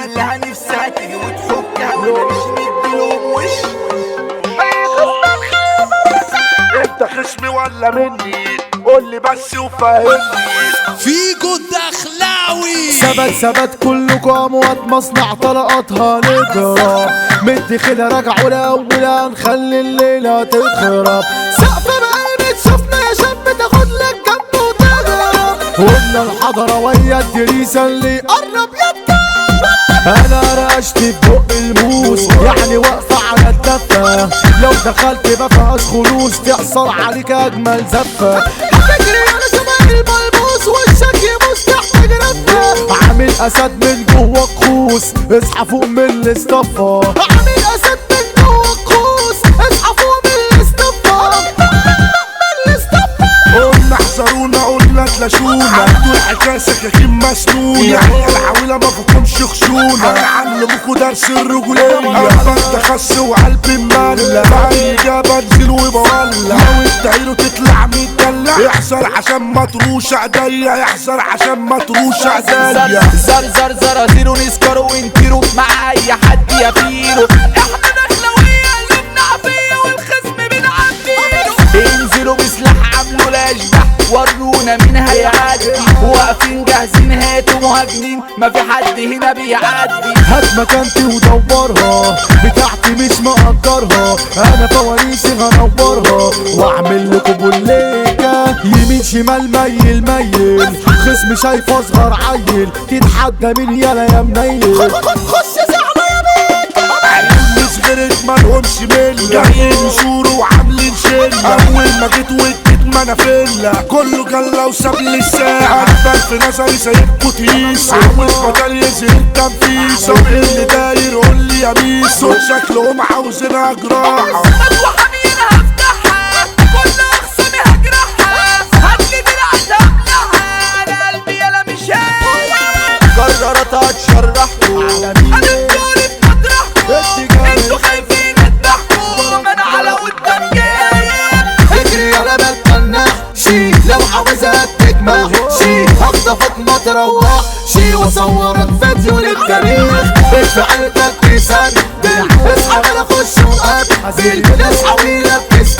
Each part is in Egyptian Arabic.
كلها نفسها تيجي وتحكها وانا مش مديلهم وش انت خصمي ولا مني قول لي بس وفهمني فيجو الدخلاوي ثبت ثبت كلكم اموات مصنع طلقاتها نضرب مدي كده راجع ولا نخلي الليله تخرب سقف بقلبي شفنا يا شاب تاخد لك جنب وتهرب قلنا الحضره ويا الدريسه اللي قرب يتكلم انا رقشت في بق الموس يعني واقفه على الدفه لو دخلت ما فيهاش خلوص تحصل عليك اجمل زفه هتجري انا شبه الملبوس وشك يبوس تحت جرافه عامل اسد من جوه كوس اصحى فوق من الاصطفى عامل اسد من جوه كوس اصحى فوق من الاصطفى من الاصطفى قلنا احذرونا قلنا تلاشونا انتوا الحكايه سكاكين مسنونه يعني العويله ما فيكمش خشونه هنعلمكوا درس الرجوليه اما تخس وقلبي مملة باي اجابه انزل وبولع لو الدايره تطلع مدلع احذر عشان ما تروش ايديا احذر عشان ما تروش ايديا زر زر زر زيرو نسكروا وانكروا مع اي حد يا فيرو احنا دخلوية قلوبنا عافية والخصم بنعبيله انزلوا بسلاح عملوا الاشباح ورونا مين هيعدي واقفين جاهزين هاتوا مهاجمين ما في حد هنا بيعدي هات مكانتي ودورها بتاعتي مش مقدرها انا فوانيسي هنورها واعمل لكم بوليكا يمين شمال ميل ميل خصم شايف اصغر عيل تتحدى مين يالا يا منيل خش زعلة يا بيك عيون صغرت مالهمش ملة جايين يشوروا وعاملين شلة أول ما جيت واديت منافلة كله جلة وساب لي الساعة أكبر في نظري سايبكوا تقيسوا عاوز بدل يزهق تنفيسه طب إيه اللي داير قول لي يا ميسو شكلهم عاوزينها جراحة وحمير هفتحها كل اخصامي هجرحها هاتلي دراع تبلعها انا قلبي يلا مش قررت اتشرحكوا هنبتولي في مطرحكوا انتوا خايفين اذبحكوا ما انا على قدام جاي اجري يا بتمنى شي لو عاوزها تجمع شي هخطفك ما تروح شي واصورك فيديو للتاريخ بفعلتك تسجل اصحى انا اخش وقابل اصحى ويلا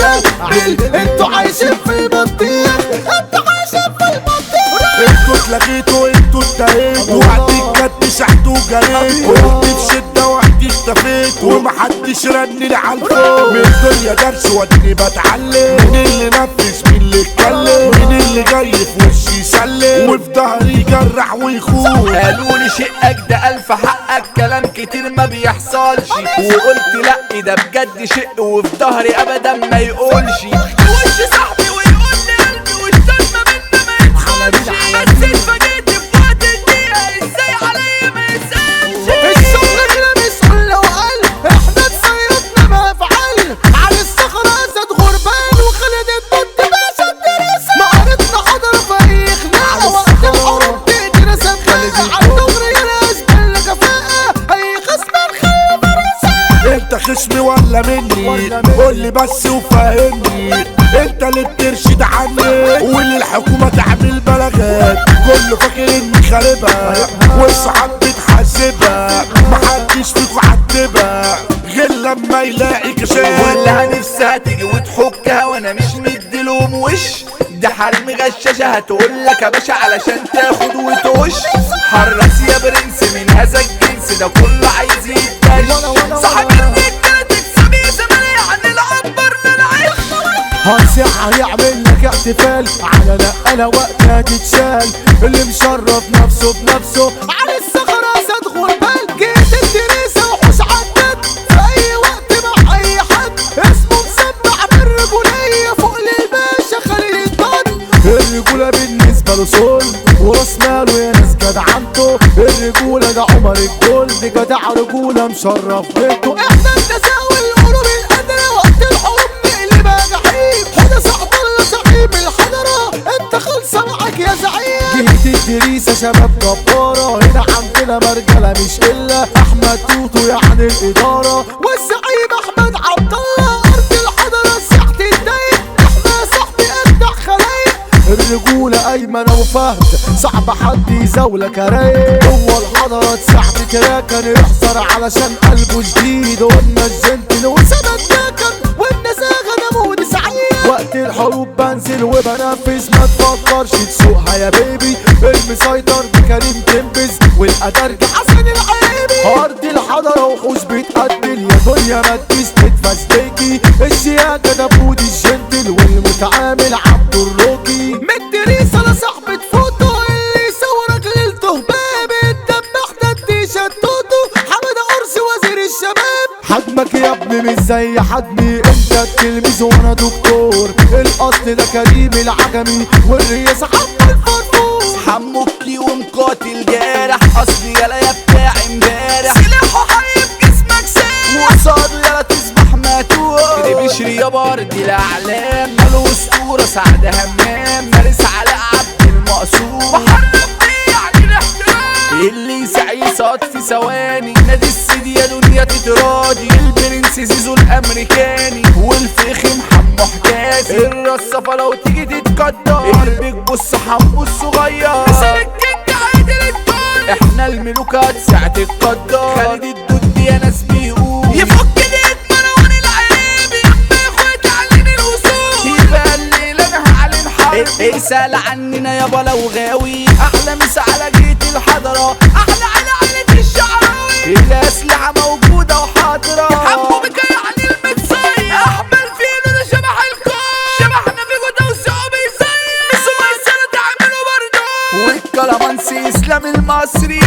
بتستقبل انتوا عايشين في البطيخ انتوا عايشين في البطيخ انتوا اتلغيتوا انتوا اتهيتوا وقت الجد سحتوا جريتوا قلت بشدة وقت اختفيت ومحدش رن لي على الفون من الدنيا درس واديني بتعلم مين اللي نفذ مين اللي اتكلم مين اللي جاي في وشي يسلم وفي ظهري يجرح ويخون قالوا لي شقك ده الف حقك كلام كتير ما بيحصلش وقلت لا ده بجد شق وفي ظهري ابدا ما يقولش وش صاحبي ويقول لي قلبي والشتمه منا ما يدخلش بس اتفاجئت في وقت الدقيقه ازاي عليا ما يسالش الشغل هنا بيسأل لو قال احنا تصيرتنا ما فعل على الصخرة زاد غربان وخلد الضد باشا الدرس مهارتنا حضر فريق خناقة وقت الحروب تقدر سباقة على الدغري ناس بلا كفاءة اي خصم نخلي فرنسا انت خصمي ولا مني ولا مني. قول لي بس وفهمني انت اللي بترشد عني واللي الحكومة تعمل بلاغات كله فاكر اني خاربها والصحاب بتحاسبها محدش فيكو عتبها غير لما يلاقي كشاف كلها نفسها تيجي وتحكها وانا مش مديلهم وش ده حريم غشاشة هتقول لك يا باشا علشان تاخد وتوش حرس يا برنس من هذا الجنس ده كله عايز يتدش صاحب الرجالة تكسب يا زمان يعني العنبر من العيش هنسيح هيعمل لك احتفال على نقلة وقتها تتشال اللي مشرف نفسه بنفسه على الصخرة زاد غربال جيت الدريسة وحوش عدت في أي وقت مع أي حد اسمه مسمع بالرجولية فوق للباشا خليل الضن الرجولة بالنسبة له صول وراس ماله يا ناس جدعنته الرجولة ده عمر الجول دي جدع رجولة مشرف بيته احنا التساوي القلوب القادرة وقت الحروب نقلبها جحيم حدا سعد الله زعيم الحضرة انت خلصة معاك يا زعيم جهة الدريسة شباب جبارة هنا عندنا مرجلة مش إلا أحمد توتو يعني الإدارة والزعيم أحمد عبد الله أرض الحضرة ساحة الدايق احنا صاحبي أجدع خلايق الرجولة ايمن ابو فهد صعب حد يزاولك يا رايق هو الحضرات ساعة كده كان يحصر علشان قلبه جديد قلنا الجنتل وسند داكن والنزاهة انا مود سعيد وقت الحروب بنزل وبنفذ ما تفكرش تسوقها يا بيبي المسيطر بكريم تنبز والقدر حسن العيبي ارض الحضرة وحوش بتقتل يا دنيا ما تجيش تتفز بيكي الشياكة ده بود الجنتل والمتعامل عبد الروكي مدي رسالة صاحبة فوتو اللي يصورك ليلته بابي الدبح ده التيشيرت توتو حمد قرص وزير الشباب حجمك يا ابني مش زي حجمي انت التلميذ وانا دكتور الاصل ده كريم العجمي والرياس عم الفرفور حموكي ومقاتل جارح اصلي يلا يا بتاع امبارح سلاحه حيب جسمك سارح وصاده يلا تصبح ماتور اللي بيشري يا برد الاعلام ماله اسطوره سعد همام مارس على عبد المقصود محرم بيه يعني الاحترام اللي يسعى يسقط في ثواني نادي السيدي يا دنيا تتراضي البرنس زيزو الامريكاني والفخم حمو حكاسي الرصافه لو تيجي تتقدر قلبك بص حمو الصغير مثل الكينج عادل الدول احنا الملوكات ساعة القدر خالد الدود يا ناس بيقول يفك ايديك مروان العيب يا اخويا تعلم الوصول يبقى الليل انا هعلن حرب اسأل عننا يابا لو غاوي احلى مسا على جيت الحضرة احلى على عيلة الشعراوي الاسلحة موجودة وحاضرة حمو بك يعني المتصير احمل فينا ده شبح الكون شبحنا في جودة وسعو بيصير بس ما تعملوا برضه والكلامانسي اسلام المصري